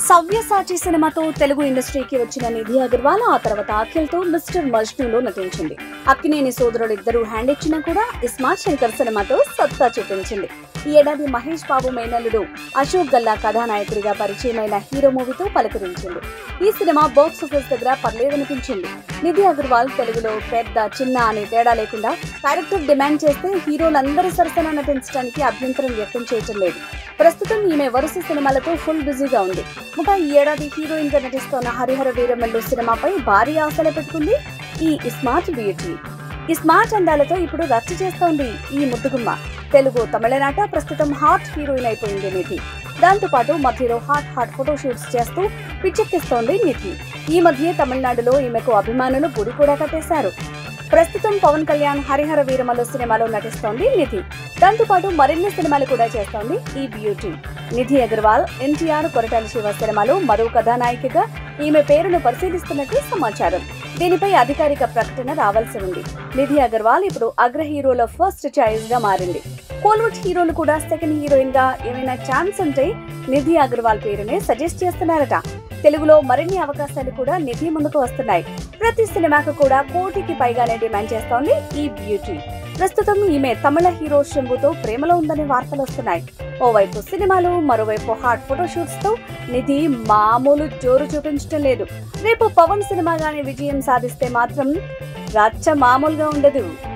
సవ్యసాచి సినిమాతో తెలుగు ఇండస్ట్రీకి వచ్చిన నిధి అగర్వాల్ ఆ తర్వాత అఖిల్తో మిస్టర్ మజ్నులో నటించింది అక్కినేని సోదరుడు ఇద్దరు హ్యాండ్ ఇచ్చినా కూడా ఇస్మార్ట్ శంకర్ సినిమాతో సత్తా చూపించింది ఈ ఏడాది మహేష్ బాబు మేనల్లుడు అశోక్ గల్లా కథానాయకుడిగా పరిచయమైన హీరో మూవీతో పలకరించింది ఈ సినిమా బాక్స్ ఆఫీస్ దగ్గర పర్లేదనిపించింది నిధి అగర్వాల్ తెలుగులో పెద్ద చిన్న అనే తేడా లేకుండా క్యారెక్టర్ డిమాండ్ చేస్తే హీరోలందరి సరసన నటించడానికి అభ్యంతరం వ్యక్తం చేయటం లేదు ప్రస్తుతం ఈమె వరుస సినిమాలతో ఫుల్ బిజీగా ఉంది ముఖ ఈ ఏడాది హీరోయిన్ గా నటిస్తోన్న హరిహర వీరమల్లు సినిమాపై భారీ ఆశలు పెట్టుకుంది ఈ స్మార్ట్ బ్యూటీ ఈ స్మార్ట్ అందాలతో ఇప్పుడు రచ్చ చేస్తోంది ఈ ముద్దుగుమ్మ తెలుగు తమిళనాట ప్రస్తుతం హాట్ హీరోయిన్ అయిపోయింది నిధి దాంతో పాటు మధ్యలో హాట్ హాట్ ఫోటో షూట్స్ చేస్తూ పిచ్చెక్కిస్తోంది నిధి ఈ మధ్య తమిళనాడులో ఈమెకు అభిమానులు గుడి కూడా కట్టేశారు ప్రస్తుతం పవన్ కళ్యాణ్ హరిహర వీరమల్లు సినిమాలో నటిస్తోంది నిధి దాంతో పాటు మరిన్ని సినిమాలు కూడా చేస్తోంది ఈ బ్యూటీ నిధి అగర్వాల్ ఎన్టీఆర్ కొరటాల శివ సినిమాలో మరో కథానాయికగా ఈమె పేరును పరిశీలిస్తున్నట్లు సమాచారం దీనిపై అధికారిక ప్రకటన రావాల్సి ఉంది నిధి అగర్వాల్ ఇప్పుడు అగ్ర హీరోల ఫస్ట్ చాయిస్ గా మారింది కోల్వుడ్ హీరోలు కూడా సెకండ్ హీరోయిన్ గా ఏమైనా ఛాన్స్ ఉంటే నిధి అగర్వాల్ పేరునే సజెస్ట్ చేస్తున్నారట తెలుగులో మరిన్ని అవకాశాలు కూడా నిధి ముందుకు వస్తున్నాయి ప్రతి సినిమాకు కూడా కోటికి పైగానే డిమాండ్ చేస్తోంది ఈ బ్యూటీ ప్రస్తుతం ఈమె తమిళ హీరో శంభుతో ప్రేమలో ఉందనే వార్తలు వస్తున్నాయి ఓవైపు సినిమాలు మరోవైపు హాట్ ఫోటోషూట్స్ తో నిధి మామూలు జోరు చూపించడం లేదు రేపు పవన్ సినిమా గాని విజయం సాధిస్తే మాత్రం రచ్చ మామూలుగా ఉండదు